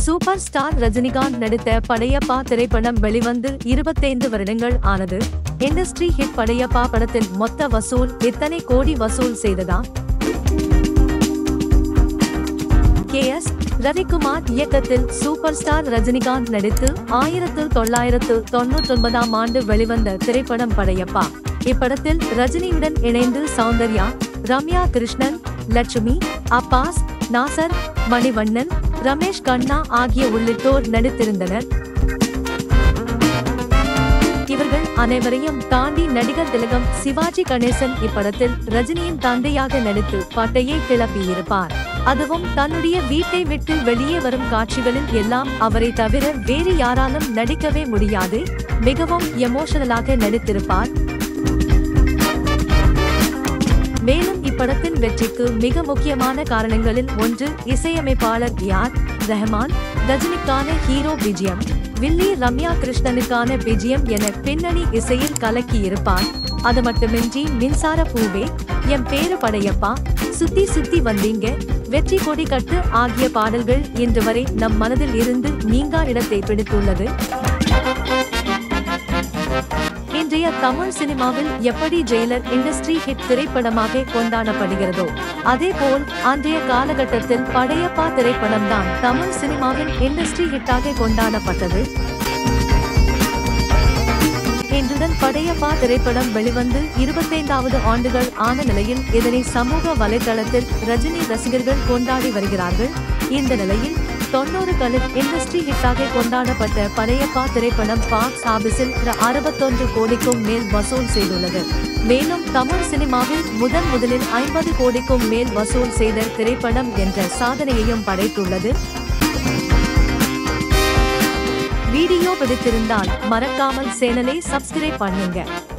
super star Rajinikanth நடித்த படையப்பா திரைப்படம் வெளிவந்து இருபத்தைந்து வருடங்கள் ஆனது இண்டஸ்ட்ரி ஹிட் படையப்பா படத்தில் மொத்த வசூல் எத்தனை கோடி வசூல் செய்ததா கே எஸ் ரவிக்குமார் இயக்கத்தில் சூப்பர் ஸ்டார் ரஜினிகாந்த் நடித்து ஆயிரத்து தொள்ளாயிரத்து தொன்னூற்றொன்பதாம் ஆண்டு வெளிவந்த திரைப்படம் படையப்பா இப்படத்தில் ரஜினியுடன் இணைந்து சௌந்தர்யா ரம்யா கிருஷ்ணன் லட்சுமி அப்பாஸ் நாசர் மணிவண்ணன் ரமேஷ் கண்ணா ஆகிய உள்ளிட்டோர் நடித்திருந்தனர் இவர்கள் அனைவரையும் தாண்டி நடிகர் திலகம் சிவாஜி கணேசன் இப்படத்தில் ரஜினியின் தந்தையாக நடித்து பட்டையை கிளப்பியிருப்பார் அதுவும் தன்னுடைய வீட்டை விட்டு வெளியே வரும் காட்சிகளில் எல்லாம் அவரை தவிர வேறு யாராலும் நடிக்கவே முடியாது மிகவும் எமோஷனலாக நடித்திருப்பார் மேலும் இப்படத்தின் வெற்றிக்கு மிக முக்கியமான காரணங்களில் ஒன்று இசையமைப்பாளர் யார் ரஹ்மான் ரஜினிக்கான ஹீரோ விஜயம் வில்லி ரம்யா கிருஷ்ணனுக்கான விஜயம் என பின்னணி இசையில் கலக்கியிருப்பார் அது மட்டுமின்றி மின்சார பூவே எம் பேரு படையப்பா சுத்தி சுத்தி வந்தீங்க வெற்றி கொடி கட்டு ஆகிய பாடல்கள் இன்று வரை நம் மனதில் இருந்து நீங்கா இடத்தை பிடித்துள்ளது இன்றைய தமிழ் சினிமாவில் எப்படி ஜெயிலர் இண்டஸ்ட்ரி ஹிட் திரைப்படமாக கொண்டாடப்படுகிறதோ அதேபோல் அன்றைய காலகட்டத்தில் படையப்பா திரைப்படம் தான் தமிழ் சினிமாவின் இண்டஸ்ட்ரி ஹிட்டாக கொண்டாடப்பட்டது இன்றுடன் படையப்பா திரைப்படம் வெளிவந்து இருபத்தைந்தாவது ஆண்டுகள் ஆன நிலையில் இதனை சமூக வலைதளத்தில் ரஜினி ரசிகர்கள் கொண்டாடி வருகிறார்கள் இந்த நிலையில் தொண்ணூறுகளில் இண்டஸ்ட்ரி ஹிட்டாக கொண்டாடப்பட்ட படையப்பா திரைப்படம் பாக்ஸ் ஆபீஸில் அறுபத்தொன்று கோடிக்கும் மேல் வசூல் செய்துள்ளது மேலும் தமிழ் சினிமாவில் முதன் முதலில் ஐம்பது கோடிக்கும் மேல் வசூல் செய்த திரைப்படம் என்ற சாதனையையும் படைத்துள்ளது வீடியோ பிடித்திருந்தால் மறக்காமல் சேனலை சப்ஸ்கிரைப் பண்ணுங்க